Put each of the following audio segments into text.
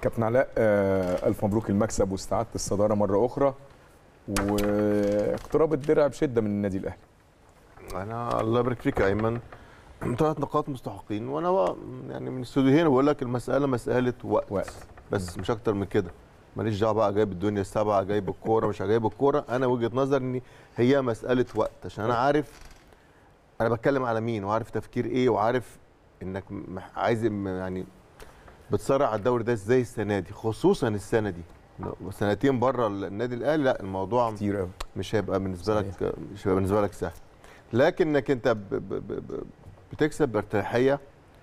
كابتن علاء آه، الف مبروك المكسب واستعاده الصداره مره اخرى واقتراب الدرع بشده من النادي الاهلي انا الله يبارك فيك يا ايمن ثلاث نقاط مستحقين وانا و- يعني من الاستوديو هنا بقول لك المساله مساله وقت, وقت. بس مش اكتر من كده ماليش دعوه بقى جايب الدنيا السبعه جايب الكوره مش جايب الكوره انا وجهه نظري ان هي مساله وقت عشان انا عارف انا بتكلم على مين وعارف تفكير ايه وعارف انك مح- عايز م- يعني بتصارع على الدوري ده ازاي السنه دي خصوصا السنه دي سنتين بره النادي الاهلي لا الموضوع كتير قوي مش هيبقى بالنسبه لك مش هيبقى بالنسبه لك سهل لكنك انت ب ب ب ب بتكسب بارتياحيه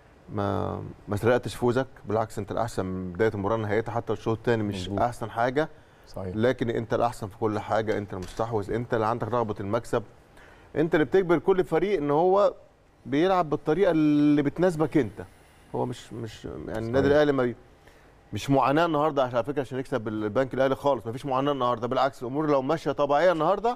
ما ما سرقتش فوزك بالعكس انت الاحسن من بدايه المباراه لنهايتها حتى الشوط الثاني مش مظبوط. احسن حاجه صحيح لكن انت الاحسن في كل حاجه انت المستحوذ انت اللي عندك رغبه المكسب انت اللي بتجبر كل فريق ان هو بيلعب بالطريقه اللي بتناسبك انت هو مش مش يعني النادي الاهلي ما بي- مش معاناه النهارده عشان على فكره عشان يكسب البنك الاهلي خالص ما فيش معاناه النهارده بالعكس الامور لو ماشيه طبيعيه النهارده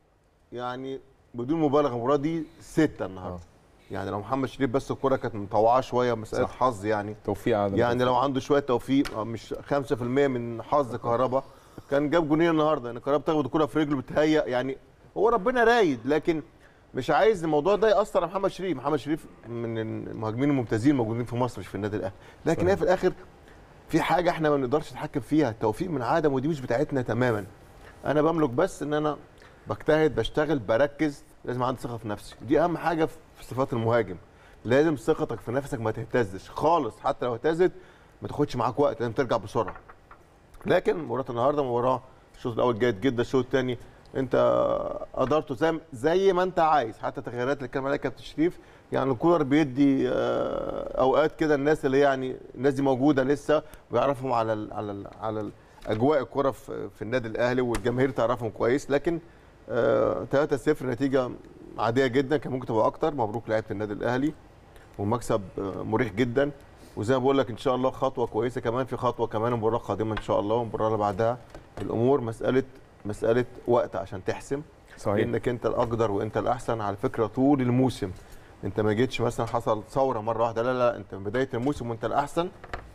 يعني بدون مبالغه المباراه دي سته النهارده آه. يعني لو محمد شريف بس الكره كانت مطوعه شويه مساله صح. حظ يعني توفيق عدم يعني توفيق. لو عنده شويه توفيق آه، مش 5% من حظ كهربا كان جاب جونين النهارده ان كهربا تاخد الكره في رجله بتهيأ يعني هو ربنا رايد لكن مش عايز الموضوع ده ياثر على محمد شريف محمد شريف من المهاجمين الممتازين موجودين في مصر مش في النادي الاهلي لكن صحيح. هي في الاخر في حاجه احنا ما بنقدرش نتحكم فيها التوفيق من عدم ودي مش بتاعتنا تماما انا بملك بس ان انا بجتهد بشتغل بركز لازم عندي ثقه في نفسي دي اهم حاجه في صفات المهاجم لازم ثقتك في نفسك ما تهتزش خالص حتى لو اهتزت ما تاخدش معاك وقت لازم ترجع بسرعه لكن مباراه النهارده مباراه الشوط الاول جيد جدا الشوط الثاني انت قدرته زي زي ما انت عايز حتى تغييرات اللي كان عليها كابتن شريف يعني الكولر بيدي آه، اوقات كده الناس اللي يعني الناس دي موجوده لسه ويعرفهم على ال على ال على ال اجواء الكره في, في النادي الاهلي والجماهير تعرفهم كويس لكن آه 3-0 نتيجه عاديه جدا كان ممكن تبقى اكتر مبروك لعيبه النادي الاهلي ومكسب آه، مريح جدا وزي ما بقول لك ان شاء الله خطوه كويسه كمان في خطوه كمان المباراه القادمه ان شاء الله والمباراه اللي بعدها الامور مساله مساله وقت عشان تحسم صحيح لانك انت الاقدر وانت الاحسن على فكره طول الموسم انت ما جيتش مثلا حصل ثوره مره واحده لا لا انت من بدايه الموسم وانت الاحسن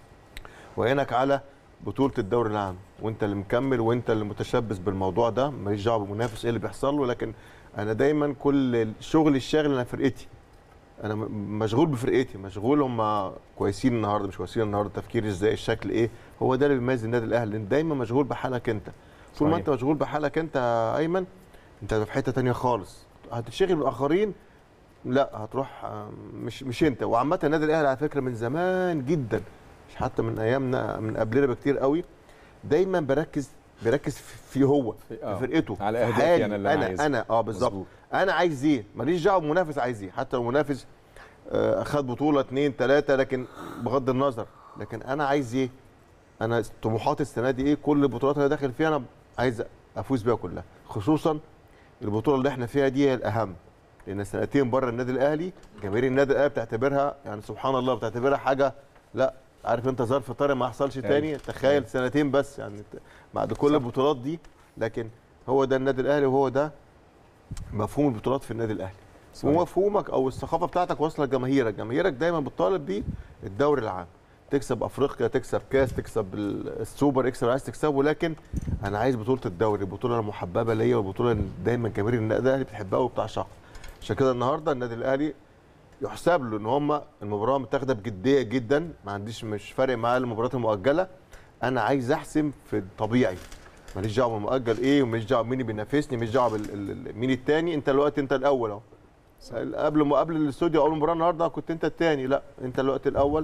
وعينك على بطوله الدوري العام وانت اللي مكمل وانت اللي متشبث بالموضوع ده ماليش دعوه بالمنافس ايه اللي بيحصل له لكن انا دايما كل شغلي الشاغل انا فرقتي انا م- مشغول بفرقتي مشغول هم كويسين النهارده مش كويسين النهارده تفكيري ازاي الشكل ايه هو ده اللي بيميز النادي الاهلي لان دايما مشغول بحالك انت طول ما صحيح. انت مشغول بحالك انت يا ايمن انت في حته تانية خالص هتتشغل بالاخرين لا هتروح آه، مش مش انت وعامه النادي الاهلي على فكره من زمان جدا مش حتى من ايامنا من قبلنا بكتير قوي دايما بركز بيركز في هو في آه. فرقته على في أهدافي حالي. أنا اللي أنا انا عايزها. انا اه بالظبط مظبوط. انا عايز ايه ماليش دعوه بالمنافس عايز ايه حتى لو المنافس آه، خد بطوله اثنين ثلاثه لكن بغض النظر لكن انا عايز ايه انا طموحاتي السنه دي ايه كل البطولات اللي أنا داخل فيها انا عايز افوز بيها كلها خصوصا البطوله اللي احنا فيها دي هي الاهم لان سنتين بره النادي الاهلي جماهير النادي الاهلي بتعتبرها يعني سبحان الله بتعتبرها حاجه لا عارف انت ظرف طارئ ما حصلش تاني تخيل سنتين بس يعني بعد كل صح. البطولات دي لكن هو ده النادي الاهلي وهو ده مفهوم البطولات في النادي الاهلي صحيح. ومفهومك او الثقافه بتاعتك واصله لجماهيرك جماهيرك دايما بتطالب بيه الدوري العام تكسب افريقيا تكسب كاس تكسب ال- السوبر اكسب عايز تكسبه لكن انا عايز بطوله الدوري البطوله المحببه ليا والبطوله اللي دايما جماهير النادي الاهلي بتحبها وبتعشقها عشان كده النهارده النادي الاهلي يحسب له ان هم المباراه متاخده بجديه جدا ما عنديش مش فارق معايا المباريات المؤجله انا عايز احسم في الطبيعي ماليش دعوه بالمؤجل ايه وماليش دعوه مين اللي بينافسني ماليش دعوه بال- ال- ال- مين التاني انت دلوقتي انت الاول اهو قبل ما قبل الاستوديو اول مباراه النهارده كنت انت الثاني لا انت الوقت الاول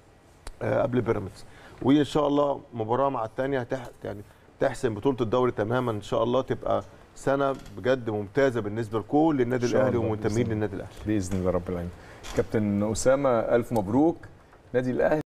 آه، قبل بيراميدز وان شاء الله مباراه مع الثانيه هتح يعني تحسم بطوله الدوري تماما ان شاء الله تبقى سنه بجد ممتازه بالنسبه لكل النادي إن شاء الاهلي الله، ومنتمين بإذن للنادي الاهلي باذن الله رب العالمين كابتن اسامه الف مبروك نادي الاهلي